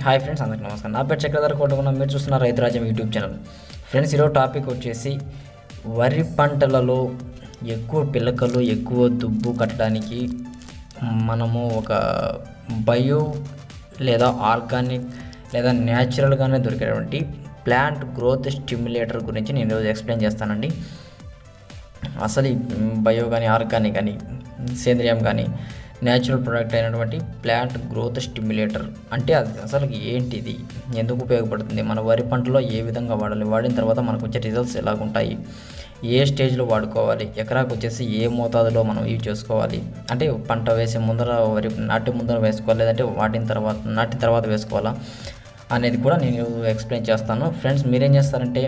hi friends అందరికీ నమస్కారం నా పేరు చక్రధర కోటకున్న మీరు చూస్తున్న రైతు రాజ్యం యూట్యూబ్ ఛానల్ ఫ్రెండ్స్ ఈరోజు టాపిక్ వచ్చేసి వరి పంటలలో ఎక్కువ పిలకలు ఎక్కువ దుబ్బు కట్టడానికి మనము ఒక బయో లేదా ఆర్గానిక్ లేదా న్యాచురల్గానే దొరికేటువంటి ప్లాంట్ గ్రోత్ స్టిమ్యులేటర్ గురించి నేను ఈరోజు ఎక్స్ప్లెయిన్ చేస్తానండి అసలు ఈ బయో కానీ ఆర్గానిక్ కానీ సేంద్రియం కానీ న్యాచురల్ ప్రోడక్ట్ అయినటువంటి ప్లాంట్ గ్రోత్ స్టిమ్యులేటర్ అంటే అది అసలు ఏంటిది ఎందుకు ఉపయోగపడుతుంది మన వరి పంటలో ఏ విధంగా వాడాలి వాడిన తర్వాత మనకు వచ్చే రిజల్ట్స్ ఎలాగుంటాయి ఏ స్టేజ్లో వాడుకోవాలి ఎకరాకు వచ్చేసి ఏ మోతాదులో మనం యూజ్ చేసుకోవాలి అంటే పంట వేసే ముందర వరి నాటి ముందర వేసుకోవాలి లేదంటే వాటిన తర్వాత నాటిన తర్వాత వేసుకోవాలా అనేది కూడా నేను ఎక్స్ప్లెయిన్ చేస్తాను ఫ్రెండ్స్ మీరేం చేస్తారంటే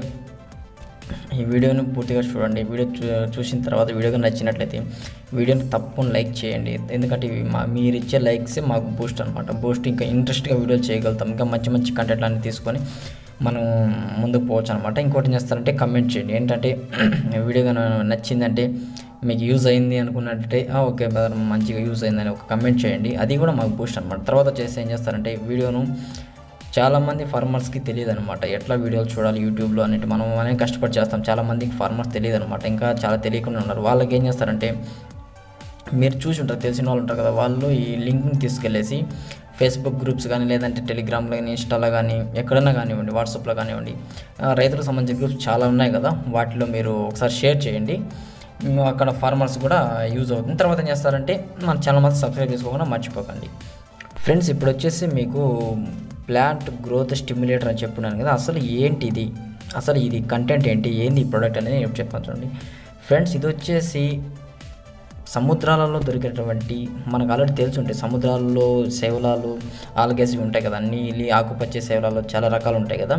ఈ వీడియోని పూర్తిగా చూడండి వీడియో చూ చూసిన తర్వాత వీడియోగా నచ్చినట్లయితే వీడియోని తప్పకుండా లైక్ చేయండి ఎందుకంటే ఇవి మా మీరు ఇచ్చే లైక్సే మాకు బూస్ట్ అనమాట బూస్ట్ ఇంకా ఇంట్రెస్ట్గా వీడియోలు చేయగలుగుతాం ఇంకా మంచి మంచి కంటెంట్ అన్ని తీసుకొని మనం ముందుకు పోవచ్చు అనమాట ఇంకోటి ఏం చేస్తారంటే కమెంట్ చేయండి ఏంటంటే వీడియో కనుక నచ్చిందంటే మీకు యూజ్ అయింది అనుకున్నట్టే "ఆ, ఓకే బ్రదర్ మంచిగా యూజ్ అయిందని ఒక కమెంట్ చేయండి అది కూడా మాకు బూస్ట్ అనమాట తర్వాత వచ్చేసి ఏం చేస్తారంటే వీడియోను చాలామంది ఫార్మర్స్కి తెలియదు అనమాట ఎట్లా వీడియోలు చూడాలి యూట్యూబ్లో అనేటి మనం అనేది కష్టపడి చేస్తాం చాలామందికి ఫార్మర్స్ తెలియదు అనమాట ఇంకా చాలా తెలియకుండా ఉన్నారు వాళ్ళకి ఏం చేస్తారంటే మీరు చూసి ఉంటారు తెలిసిన వాళ్ళు ఉంటారు కదా వాళ్ళు ఈ లింక్ని తీసుకెళ్ళేసి ఫేస్బుక్ గ్రూప్స్ కానీ లేదంటే టెలిగ్రామ్లో కానీ ఇన్స్టాలో కానీ ఎక్కడైనా కానివ్వండి వాట్సాప్లో కానివ్వండి ఆ, రైతులకు సంబంధించిన గ్రూప్స్ చాలా ఉన్నాయి కదా వాటిలో మీరు ఒకసారి షేర్ చేయండి ఉమ్, అక్కడ ఫార్మర్స్ కూడా యూజ్ అవుతుంది తర్వాత ఏం చేస్తారంటే మన ఛానల్ మాత్రం సబ్స్క్రైబ్ చేసుకోకుండా మర్చిపోకండి ఫ్రెండ్స్ ఇప్పుడు వచ్చేసి మీకు ప్లాంట్ గ్రోత్ స్టిమ్యులేటర్ అని చెప్పున్నాను కదా అసలు ఏంటి ఇది అసలు ఇది కంటెంట్ ఏంటి ఏంది ఈ ప్రోడక్ట్ అనేది నేను చెప్తాను చూడండి ఫ్రెండ్స్ ఇది వచ్చేసి సముద్రాలలో దొరికేటువంటి మనకు ఆల్రెడీ తెలిసి ఉంటాయి సముద్రాల్లో సేవలాలు ఆల్గేసి ఉంటాయి కదా నీలి ఆకుపచ్చ సేవలాలు చాలా రకాలు ఉంటాయి కదా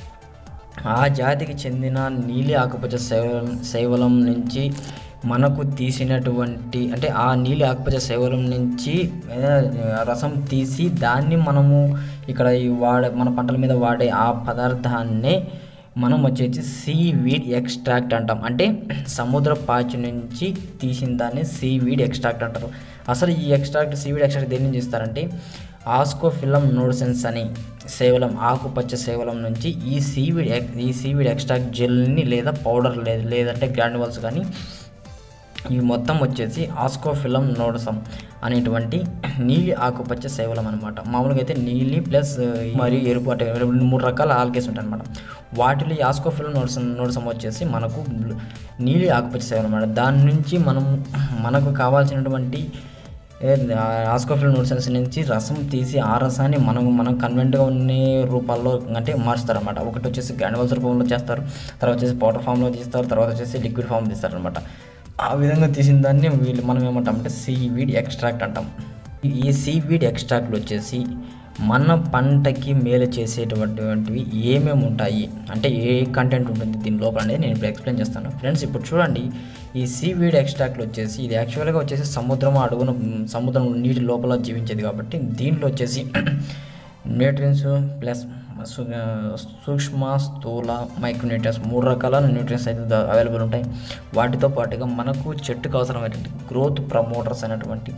ఆ జాతికి చెందిన నీలి ఆకుపచ్చ సేవలం సేవలం నుంచి మనకు తీసినటువంటి అంటే ఆ నీలి ఆకుపచ్చ సేవలం నుంచి ఏ, రసం తీసి దాన్ని మనము ఇక్కడ ఈ వాడే మన పంటల మీద వాడే ఆ పదార్థాన్నే మనం వచ్చేసి సీ వీడ్ ఎక్స్ట్రాక్ట్ అంటాం అంటే సముద్ర పాచి నుంచి తీసిన దాన్ని సీ వీడ్ ఎక్స్ట్రాక్ట్ అంటారు అసలు ఈ ఎక్స్ట్రాక్ట్ సీ వీడ్ ఎక్స్ట్రాక్ట్ దేని నుంచి ఇస్తారంటే ఆస్కోఫిలం నోడ్సెన్స్ అని సేవలం ఆకుపచ్చ సేవలం నుంచి ఈ సీవీడ్ ఎక్- ఈ సీవీడ్ ఎక్స్ట్రాక్ట్ జెల్ని లేదా పౌడర్ లేదు లేదంటే గ్రాన్యువల్స్ కానీ ఇవి మొత్తం వచ్చేసి ఆస్కోఫిలం నోడసం అనేటువంటి నీలి ఆకుపచ్చ సేవలం అనమాట మామూలుగా అయితే నీలి ప్లస్ మరియు ఎరుపు అంటే రెండు మూడు రకాల ఆల్గేస్ ఉంటాయి అనమాట వాటిలో ఈ ఆస్కోఫిలం నోడసం నోడసం వచ్చేసి మనకు బ్లు- నీలి ఆకుపచ్చ సేవలం అనమాట దాని నుంచి మనం మనకు కావాల్సినటువంటి ఆస్కోఫిల్ నోట్సెన్స్ నుంచి రసం తీసి ఆ రసాన్ని మనం మనం కన్వెంట్గా ఉన్న రూపాల్లో అంటే మార్చుతారన్నమాట ఒకటి వచ్చేసి గ్రాన్యువల్స్ రూపంలో చేస్తారు తర్వాత వచ్చేసి పౌడర్ ఫామ్లో తీస్తారు తర్వాత వచ్చేసి లిక్విడ్ ఫామ్ తీస్తారు అనమాట ఆ విధంగా తీసిన దాన్ని వీళ్ళు మనం ఏమంటాం అంటే సీవీడ్ ఎక్స్ట్రాక్ట్ అంటాం ఈ సీవీడ్ ఎక్స్ట్రాక్ట్లు వచ్చేసి మన పంటకి మేలు చేసేటటువంటివి ఏమేమి ఉంటాయి అంటే ఏ కంటెంట్ ఉంటుంది దీని లోపల అనేది నేను ఇప్పుడు ఎక్స్ప్లెయిన్ చేస్తాను ఫ్రెండ్స్ ఇప్పుడు చూడండి ఈ సీవీడ్ ఎక్స్ట్రాక్ట్లు వచ్చేసి ఇది యాక్చువల్గా వచ్చేసి సముద్రం అడుగున మ్, సముద్రం నీటి లోపల జీవించేది కాబట్టి దీంట్లో వచ్చేసి న్యూట్రియన్స్ ప్లస్ సు- సూక్ష్మ స్థూల మైక్రోన్యూట్రియన్స్ మూడు రకాల న్యూట్రియన్స్ అయితే అవైలబుల్ ఉంటాయి వాటితో పాటుగా మనకు చెట్టుకు అవసరమైనటువంటి గ్రోత్ ప్రమోటర్స్ అయినటువంటి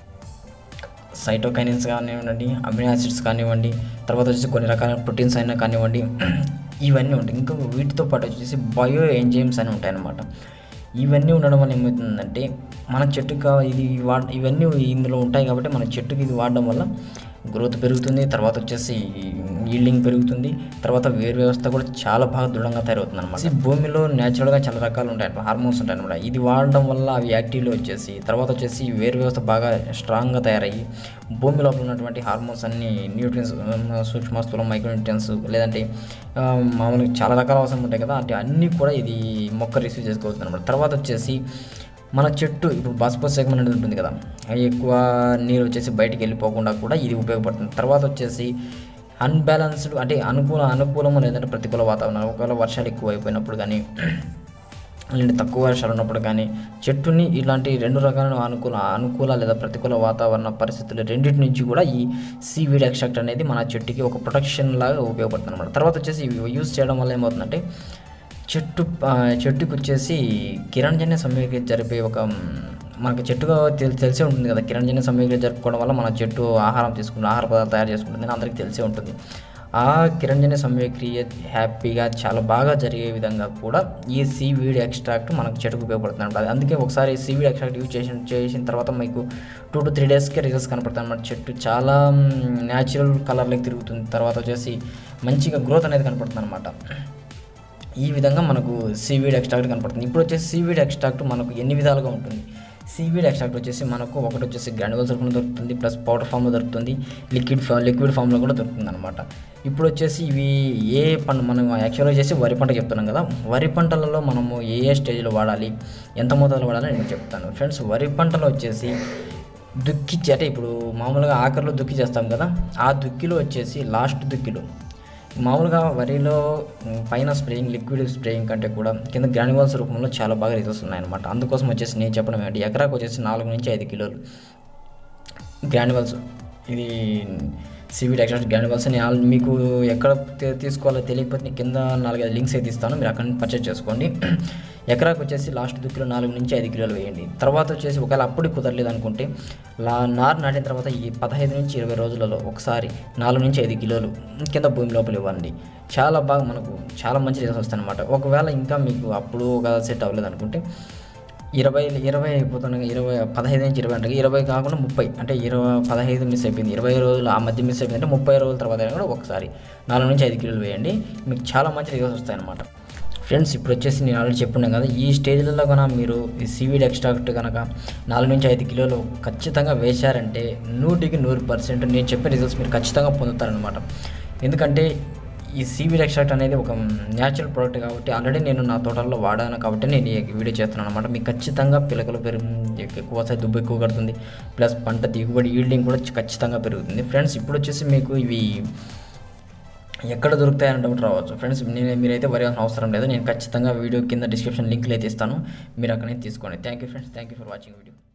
సైటోకైనిన్స్ కానివ్వండి అమినో యాసిడ్స్ కానివ్వండి తర్వాత వచ్చేసి కొన్ని రకాల ప్రోటీన్స్ అయినా కానివ్వండి ఇవన్నీ ఉంటాయి ఇంకా వీటితో పాటు వచ్చేసి బయో ఎంజైమ్స్ అని ఉంటాయి అన్నమాట ఇవన్నీ ఉండడం వల్ల ఏమవుతుందంటే మన చెట్టుకు కావ- ఇది వాడ ఇవన్నీ ఇందులో ఉంటాయి కాబట్టి మన చెట్టుకి ఇది వాడడం వల్ల గ్రోత్ పెరుగుతుంది తర్వాత వచ్చేసి ఈల్డింగ్ పెరుగుతుంది తర్వాత వేరు వ్యవస్థ కూడా చాలా బాగా దృఢంగా తయారవుతుంది అనమాట భూమిలో న్యాచురల్గా చాలా రకాలు ఉంటాయి హార్మోన్స్ ఉంటాయి అనమాట ఇది వాడడం వల్ల అవి యాక్టివ్లో వచ్చేసి తర్వాత వచ్చేసి వేరు వ్యవస్థ బాగా స్ట్రాంగ్గా తయారయ్యి భూమి లోపల ఉన్నటువంటి హార్మోన్స్ అన్ని న్యూట్రియన్స్ సూక్ష్మ స్థూలం మైక్రోన్యూట్రియన్స్ లేదంటే ఆ, మామూలుగా చాలా రకాల అవసరం ఉంటాయి కదా అంటే అన్నీ కూడా ఇది మొక్క రిసీవ్ చేసుకోవచ్చు అనమాట తర్వాత వచ్చేసి మన చెట్టు ఇప్పుడు బాష్పోసేకం అనేది ఉంటుంది కదా అది ఎక్కువ నీరు వచ్చేసి బయటికి వెళ్ళిపోకుండా కూడా ఇది ఉపయోగపడుతుంది తర్వాత వచ్చేసి అన్బ్యాలెన్స్డ్ అంటే అనుకూల అనుకూలము లేదంటే ప్రతికూల వాతావరణం ఒకవేళ వర్షాలు ఎక్కువ అయిపోయినప్పుడు కానీ లేదంటే తక్కువ వర్షాలు ఉన్నప్పుడు కానీ చెట్టుని ఇలాంటి రెండు రకాల అనుకూల అనుకూల లేదా ప్రతికూల వాతావరణ పరిస్థితులు రెండింటి నుంచి కూడా ఈ సీవీడ్ ఎక్స్ట్రాక్ట్ అనేది మన చెట్టుకి ఒక ప్రొటెక్షన్ లాగా ఉపయోగపడుతుంది అనమాట తర్వాత వచ్చేసి ఇవి యూజ్ చేయడం వల్ల ఏమవుతుందంటే చెట్టు ఆ, చెట్టుకు వచ్చేసి కిరణజన్య సమీకి జరిపే ఒక మ్, మనకు చెట్టుగా తెల్ తెలిసే ఉంటుంది కదా కిరణజన్య సమీకరణ జరుపుకోవడం వల్ల మన చెట్టు ఆహారం తీసుకుంటుంది ఆహార పదార్థాలు తయారు చేసుకుంటుంది అని అందరికీ తెలిసే ఉంటుంది ఆ కిరణజన్య సమయక్రియ హ్యాపీగా చాలా బాగా జరిగే విధంగా కూడా ఈ సీవీడ్ ఎక్స్ట్రాక్ట్ మనకు చెట్టుకు ఉపయోగపడుతుంది అనమాట అందుకే ఒకసారి సీవీడ్ ఎక్స్ట్రాక్ట్ యూజ్ చేసిన చేసిన తర్వాత మీకు టూ టు త్రీ డేస్కే రిజల్ట్స్ కనపడతాయి అనమాట చెట్టు చాలా న్యాచురల్ కలర్లోకి తిరుగుతుంది తర్వాత వచ్చేసి మంచిగా గ్రోత్ అనేది కనపడుతుంది అనమాట ఈ విధంగా మనకు సీవీడ్ ఎక్స్ట్రాక్ట్ కనపడుతుంది ఇప్పుడు వచ్చేసి సీవీడ్ ఎక్స్ట్రాక్ట్ మనకు ఎన్ని విధాలుగా ఉంటుంది సీవీడ్ ఎక్స్ట్రాక్ట్ వచ్చేసి మనకు ఒకటి వచ్చేసి గ్రాన్యువల్స్ రూపంలో దొరుకుతుంది ప్లస్ పౌడర్ ఫామ్లో దొరుకుతుంది లిక్విడ్ ఫా లిక్విడ్ ఫామ్లో కూడా దొరుకుతుంది అనమాట ఇప్పుడు వచ్చేసి ఇవి ఏ పంట మనం యాక్చువల్గా చేసి వరి పంట చెప్తున్నాం కదా వరి పంటలలో మనము ఏ ఏ స్టేజ్లో వాడాలి ఎంత మోతాదులో వాడాలి నేను చెప్తాను ఫ్రెండ్స్ వరి పంటలో వచ్చేసి దుక్కిచ్చి అంటే ఇప్పుడు మామూలుగా ఆఖరిలో దుక్కి చేస్తాం కదా ఆ దుక్కిలో వచ్చేసి లాస్ట్ దుక్కిలో మామూలుగా వరిలో ఉమ్, పైన స్ప్రేయింగ్ లిక్విడ్ స్ప్రేయింగ్ కంటే కూడా కింద గ్రాన్యువల్స్ రూపంలో చాలా బాగా రిజల్ట్స్ ఉన్నాయన్నమాట అందుకోసం వచ్చేసి నేను చెప్పడం ఏంటి ఎకరాకు వచ్చేసి నాలుగు నుంచి ఐదు కిలోలు గ్రాన్యువల్స్ ఇది సివిడ్ ఎక్స్ట్రా గ్రాన్యువల్స్ నేను ఆల్- మీకు ఎక్కడ తీ- తీసుకోవాలో తెలియకపోతే నేను కింద నాలుగైదు లింక్స్ అయితే ఇస్తాను మీరు అక్కడ నుంచి పర్చేస్ చేసుకోండి ఎకరాకు వచ్చేసి లాస్ట్ దుక్కులో నాలుగు నుంచి ఐదు కిలోలు వేయండి తర్వాత వచ్చేసి ఒకవేళ అప్పుడు కుదరలేదు అనుకుంటే లా నారు నాటిన తర్వాత ఈ పదహైదు నుంచి ఇరవై రోజులలో ఒకసారి నాలుగు నుంచి ఐదు కిలోలు కింద భూమి లోపల ఇవ్వండి చాలా బాగా మనకు చాలా మంచి రిజల్ట్స్ వస్తాయి అనమాట ఒకవేళ ఇంకా మీకు అప్పుడు ఒక సెట్ అవ్వలేదు అనుకుంటే ఇరవై ఇరవై అయిపోతున్నాయి ఇరవై పదహైదు నుంచి ఇరవై అంటే ఇరవై కాకుండా ముప్పై అంటే ఇరవై పదహైదు మిస్ అయిపోయింది ఇరవై రోజులు ఆ మధ్య మిస్ అయిపోయింది అంటే ముప్పై రోజుల తర్వాత అయినా కూడా ఒకసారి నాలుగు నుంచి ఐదు కిలోలు వేయండి మీకు చాలా మంచి రిజల్ట్స్ వస్తాయన్నమాట ఫ్రెండ్స్ ఇప్పుడు వచ్చేసి నేను ఆల్రెడీ చెప్పున్నాను కదా ఈ స్టేజ్లలో కనుక మీరు ఈ సీవీడ్ ఎక్స్ట్రాక్ట్ కనుక నాలుగు నుంచి ఐదు కిలోలు ఖచ్చితంగా వేశారంటే నూటికి నూరు పర్సెంట్ నేను చెప్పే రిజల్ట్స్ మీరు ఖచ్చితంగా పొందుతారనమాట ఎందుకంటే ఈ సీవీడ్ ఎక్స్ట్రాక్ట్ అనేది ఒక న్యాచురల్ ప్రోడక్ట్ కాబట్టి ఆల్రెడీ నేను నా తోటల్లో వాడాను కాబట్టి నేను ఈ వీడియో చేస్తున్నాను అనమాట మీకు ఖచ్చితంగా పిలకలు పెరుగు ఎక్కువ వస్తాయి దుబ్బు ఎక్కువ కడుతుంది ప్లస్ పంట దిగుబడి ఈల్డింగ్ కూడా ఖచ్చితంగా పెరుగుతుంది ఫ్రెండ్స్ ఇప్పుడు వచ్చేసి మీకు ఇవి ఎక్కడ దొరుకుతాయని డౌట్ రావచ్చు ఫ్రెండ్స్ నేను మీరైతే వరియాల్సిన అవసరం లేదు నేను ఖచ్చితంగా వీడియో కింద డిస్క్రిప్షన్ లింక్లు అయితే ఇస్తాను మీరు అక్కడి నుంచి తీసుకోండి thank you friends thank you for watching video